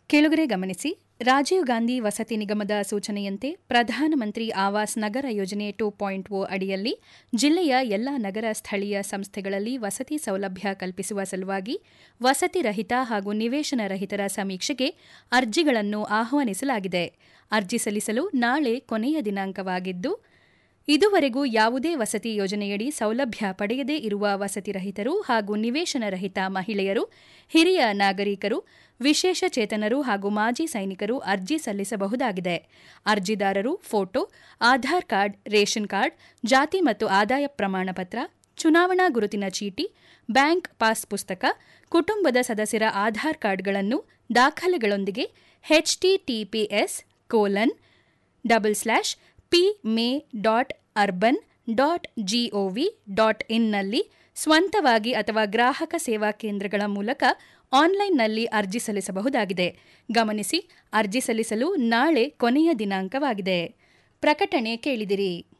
ಕೇಳುಗರೆ ಗಮನಿಸಿ ರಾಜೀವ್ ಗಾಂಧಿ ವಸತಿ ನಿಗಮದ ಸೂಚನೆಯಂತೆ ಪ್ರಧಾನಮಂತ್ರಿ ಆವಾಸ್ ನಗರ ಯೋಜನೆ ಟೂ ಪಾಯಿಂಟ್ ಓ ಅಡಿಯಲ್ಲಿ ಜಿಲ್ಲೆಯ ಎಲ್ಲಾ ನಗರ ಸ್ಥಳೀಯ ಸಂಸ್ಥೆಗಳಲ್ಲಿ ವಸತಿ ಸೌಲಭ್ಯ ಕಲ್ಪಿಸುವ ಸಲುವಾಗಿ ವಸತಿ ರಹಿತ ಹಾಗೂ ನಿವೇಶನ ರಹಿತರ ಸಮೀಕ್ಷೆಗೆ ಅರ್ಜಿಗಳನ್ನು ಆಹ್ವಾನಿಸಲಾಗಿದೆ ಅರ್ಜಿ ಸಲ್ಲಿಸಲು ನಾಳೆ ಕೊನೆಯ ದಿನಾಂಕವಾಗಿದ್ದು ಇದುವರೆಗೂ ಯಾವುದೇ ವಸತಿ ಯೋಜನೆಯಡಿ ಸೌಲಭ್ಯ ಪಡೆಯದೇ ಇರುವ ವಸತಿ ರಹಿತರು ಹಾಗೂ ನಿವೇಶನ ರಹಿತ ಮಹಿಳೆಯರು ಹಿರಿಯ ನಾಗರಿಕರು ವಿಶೇಷ ಚೇತನರು ಹಾಗೂ ಮಾಜಿ ಸೈನಿಕರು ಅರ್ಜಿ ಸಲ್ಲಿಸಬಹುದಾಗಿದೆ ಅರ್ಜಿದಾರರು photo Aadhaar card ration card ಜಾತಿ ಮತ್ತು ಆದಾಯ ಪ್ರಮಾಣ ಪತ್ರ ಚುನಾವಣಾ ಗುರುತಿನ ಚೀಟಿ ಬ್ಯಾಂಕ್ ಪಾಸ್ ಪುಸ್ತಕ ಕುಟುಂಬದ ಸದಸ್ಯರ ಆಧಾರ್ ಕಾರ್ಡ್ಗಳನ್ನು ದಾಖಲೆಗಳೊಂದಿಗೆ HTTPS colon double slash P may dot urban dot gov dot ಇನ್ನಲ್ಲಿ ಸ್ವಂತವಾಗಿ ಅಥವಾ ಗ್ರಾಹಕ ಸೇವಾ ಕೇಂದ್ರಗಳ ಮೂಲಕ ಆನ್ಲೈನ್ನಲ್ಲಿ ಅರ್ಜಿ ಸಲ್ಲಿಸಬಹುದಾಗಿದೆ ಗಮನಿಸಿ ಅರ್ಜಿ ಸಲ್ಲಿಸಲು ನಾಳೆ ಕೊನೆಯ ದಿನಾಂಕವಾಗಿದೆ ಪ್ರಕಟಣೆ ಕೇಳಿದಿರಿ